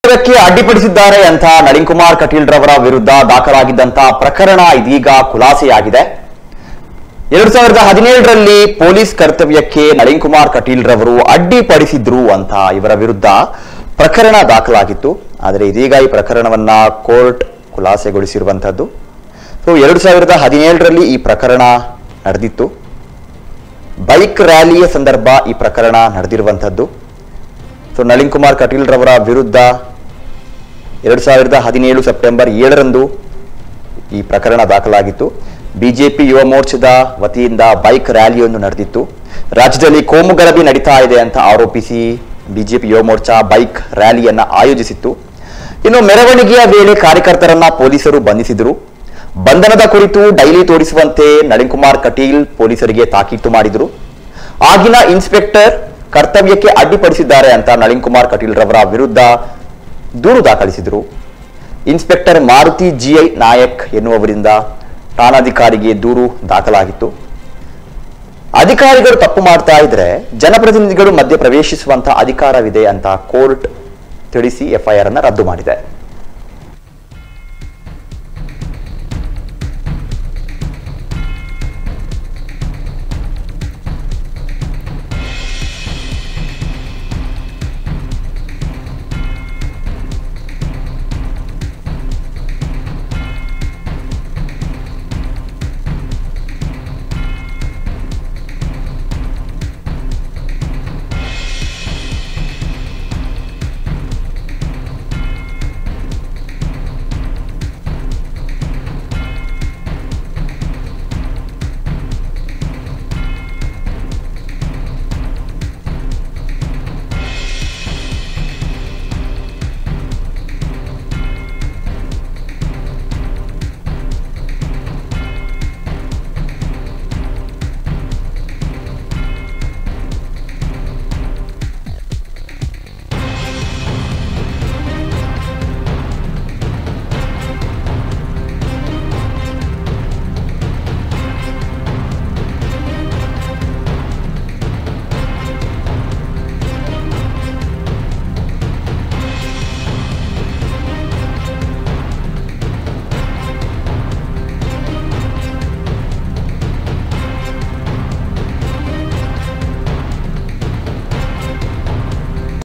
ಕರ್ತವ್ಯಕ್ಕೆ ಅಡ್ಡಿಪಡಿಸಿದ್ದಾರೆ ಅಂತ ನಳಿನ್ ಕುಮಾರ್ ಕಟೀಲ್ ರವರ ವಿರುದ್ಧ ದಾಖಲಾಗಿದ್ದಂತಹ ಪ್ರಕರಣ ಇದೀಗ ಖುಲಾಸೆಯಾಗಿದೆ ಎರಡ್ ಸಾವಿರದ ಹದಿನೇಳರಲ್ಲಿ ಪೊಲೀಸ್ ಕರ್ತವ್ಯಕ್ಕೆ ನಳಿನ್ ಕುಮಾರ್ ಕಟೀಲ್ ರವರು ಅಡ್ಡಿಪಡಿಸಿದ್ರು ಅಂತ ಇವರ ವಿರುದ್ಧ ಪ್ರಕರಣ ದಾಖಲಾಗಿತ್ತು ಆದರೆ ಇದೀಗ ಈ ಪ್ರಕರಣವನ್ನ ಕೋರ್ಟ್ ಖುಲಾಸೆಗೊಳಿಸಿರುವಂತದ್ದು ಸೊ ಎರಡು ಸಾವಿರದ ಹದಿನೇಳರಲ್ಲಿ ಈ ಪ್ರಕರಣ ನಡೆದಿತ್ತು ಬೈಕ್ ರ್ಯಾಲಿಯ ಸಂದರ್ಭ ಈ ಪ್ರಕರಣ ನಡೆದಿರುವಂಥದ್ದು ಸೊ ನಳಿನ್ ಕುಮಾರ್ ಕಟೀಲ್ ರವರ ವಿರುದ್ಧ ಎರಡು ಸಾವಿರದ ಹದಿನೇಳು ಸೆಪ್ಟೆಂಬರ್ ಏಳರಂದು ಈ ಪ್ರಕರಣ ದಾಖಲಾಗಿತ್ತು ಬಿಜೆಪಿ ಯುವ ಮೋರ್ಚಾದ ವತಿಯಿಂದ ಬೈಕ್ ರ್ಯಾಲಿಯೊಂದು ನಡೆದಿತ್ತು ರಾಜ್ಯದಲ್ಲಿ ಕೋಮು ಗಲಭೆ ನಡೀತಾ ಇದೆ ಅಂತ ಆರೋಪಿಸಿ ಬಿಜೆಪಿ ಯುವ ಮೋರ್ಚಾ ಬೈಕ್ ರ್ಯಾಲಿಯನ್ನ ಆಯೋಜಿಸಿತ್ತು ಇನ್ನು ಮೆರವಣಿಗೆಯ ವೇಳೆ ಕಾರ್ಯಕರ್ತರನ್ನ ಪೊಲೀಸರು ಬಂಧಿಸಿದರು ಬಂಧನದ ಕುರಿತು ಡೈಲಿ ತೋರಿಸುವಂತೆ ನಳಿನ್ ಕುಮಾರ್ ಕಟೀಲ್ ಪೊಲೀಸರಿಗೆ ತಾಕೀತು ಮಾಡಿದರು ಆಗಿನ ಇನ್ಸ್ಪೆಕ್ಟರ್ ಕರ್ತವ್ಯಕ್ಕೆ ಅಡ್ಡಿಪಡಿಸಿದ್ದಾರೆ ಅಂತ ನಳಿನ್ ಕುಮಾರ್ ಕಟೀಲ್ ರವರ ವಿರುದ್ಧ ದೂರು ದಾಖಲಿಸಿದರು ಇನ್ಸ್ಪೆಕ್ಟರ್ ಮಾರುತಿ ಜಿಐ ನಾಯಕ್ ಎನ್ನುವವರಿಂದ ಠಾಣಾಧಿಕಾರಿಗೆ ದೂರು ದಾಖಲಾಗಿತ್ತು ಅಧಿಕಾರಿಗಳು ತಪ್ಪು ಮಾಡ್ತಾ ಇದ್ರೆ ಜನಪ್ರತಿನಿಧಿಗಳು ಮಧ್ಯ ಪ್ರವೇಶಿಸುವಂತ ಅಧಿಕಾರವಿದೆ ಅಂತ ಕೋರ್ಟ್ ತಿಳಿಸಿ ಎಫ್ಐಆರ್ ಅನ್ನ ರದ್ದು ಮಾಡಿದೆ